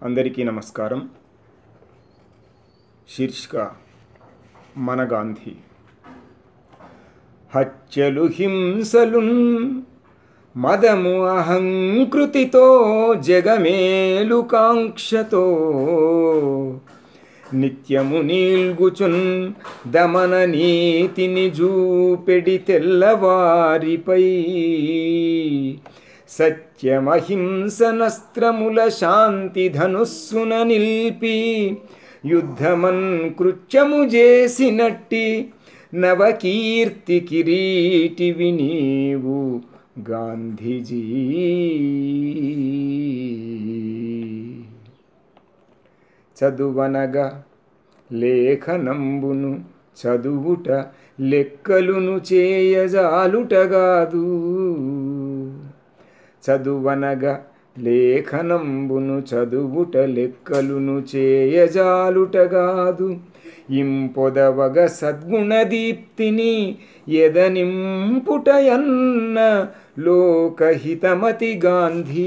అందరికీ నమస్కారం శీర్షిక మన గాంధీ హత్యలు హింసలున్ మదము అహంకృతితో జగమేలు కాంక్షతో నిత్యము నీల్గుచున్ దమన నీతిని జూపెడి తెల్లవారిపై సత్యమహింసనస్త్రముల శాంతి ధనుస్సున నిల్పి యుద్ధమన్ కృత్యము చేసినట్టి నవకీర్తి కిరీటివి నీవు గాంధీజీ చదువనగా లేఖనంబును చదువుట లెక్కలును చేయజాలుటగాదు చదువనగా లేఖనంబును చదువుట లెక్కలును చేయజాలుటగాదు ఇంపొదవగ సద్గుణదీప్తిని ఎదనింపుటయన్న లోకహితమతి గాంధీ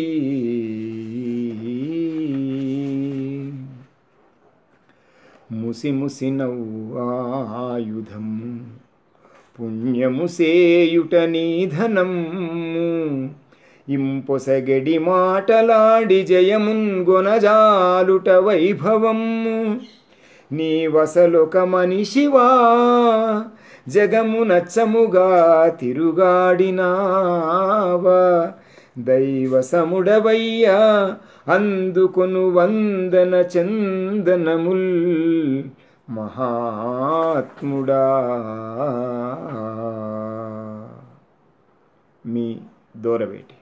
ముసిముసి నవ్వాయుధము పుణ్యము సేయుట నీధనము ఇంపొసగడి మాటలాడి జయమున్ గొనజాలుట వైభవము నీ వసలొక మనిషివా జగము నచ్చముగా తిరుగాడినావా దైవ సముడవయ్యా అందుకొను వందన చందనముల్ మహాత్ముడా మీ దూరవేటి